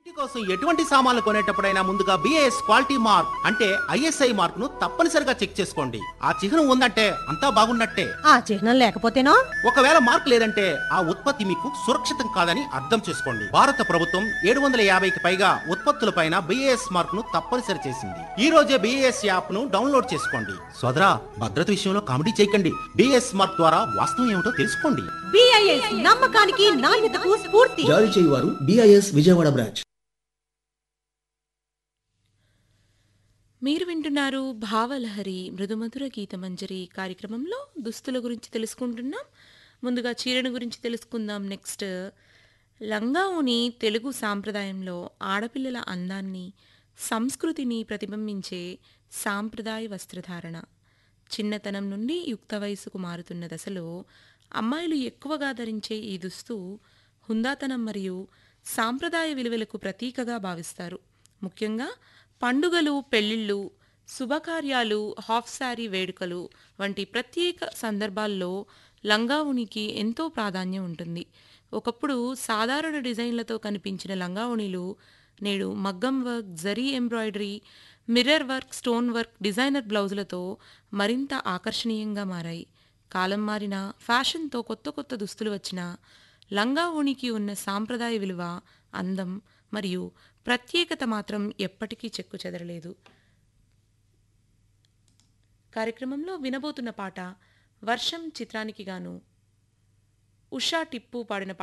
ఇంటి కోసం ఎటువంటి సామాన్లు కొనేటప్పుడైనా ముందుగా బిఏఎస్ క్వాలిటీ మార్క్ అంటే ఐఎస్ఐ మార్క్ ను తప్పనిసరిగా చెక్ చేసుకోండి ఆ చిహ్నం ఉందంటే అంతా బాగున్నట్టే ఆ చిహ్నం లేకపోతేనో ఒకవేళ మార్క్ లేదంటే ఆ ఉత్పత్తి మీకు సురక్షితం కాదని అర్థం చేసుకోండి భారత ప్రభుత్వం ఏడు వందల యాభైకి పైగా ఉత్పత్తులపైన బిఏఎస్ మార్క్ ను తప్పనిసరి చేసింది ఈ రోజే బిఏఎస్ యాప్ ను డౌన్లోడ్ చేసుకోండి సోదరా భద్రత విషయంలో కామెడీ చేయకండి బిఏఎస్ మార్క్ ద్వారా వాస్తవం ఏమిటో తెలుసుకోండి బిఐఎస్ నమ్మకానికి నాణ్యతకు స్ఫూర్తి జారీ చేయువారు డిఐఎస్ విజయవాడ బ్రాంచ్ మీరు వింటున్నారు భావలహరి మృదుమధుర గీతమంజరి కార్యక్రమంలో దుస్తుల గురించి తెలుసుకుంటున్నాం ముందుగా చీరను గురించి తెలుసుకుందాం నెక్స్ట్ లంగావుని తెలుగు సాంప్రదాయంలో ఆడపిల్లల అందాన్ని సంస్కృతిని ప్రతిబింబించే సాంప్రదాయ వస్త్రధారణ చిన్నతనం నుండి యుక్త వయసుకు మారుతున్న దశలో అమ్మాయిలు ఎక్కువగా ధరించే ఈ దుస్తు హుందాతనం మరియు సాంప్రదాయ విలువలకు ప్రతీకగా భావిస్తారు ముఖ్యంగా పండుగలు పెళ్లిళ్ళు శుభకార్యాలు హాఫ్ శారీ వేడుకలు వంటి ప్రత్యేక సందర్భాల్లో లంగావునికి ఎంతో ప్రాధాన్యం ఉంటుంది ఒకప్పుడు సాధారణ డిజైన్లతో కనిపించిన లంగావుణీలు నేడు మగ్గం వర్క్ జరీ embroidery mirror work stone work designer బ్లౌజులతో మరింత ఆకర్షణీయంగా మారాయి కాలం మారిన ఫ్యాషన్తో కొత్త కొత్త దుస్తులు వచ్చినా లంగా ఓణికి ఉన్న సాంప్రదాయ విలువ అందం మరియు ప్రత్యేకత మాత్రం ఎప్పటికీ చెక్కు చెదరలేదు కార్యక్రమంలో వినబోతున్న పాట వర్షం చిత్రానికి గాను ఉషా టిప్పు పాడిన పాట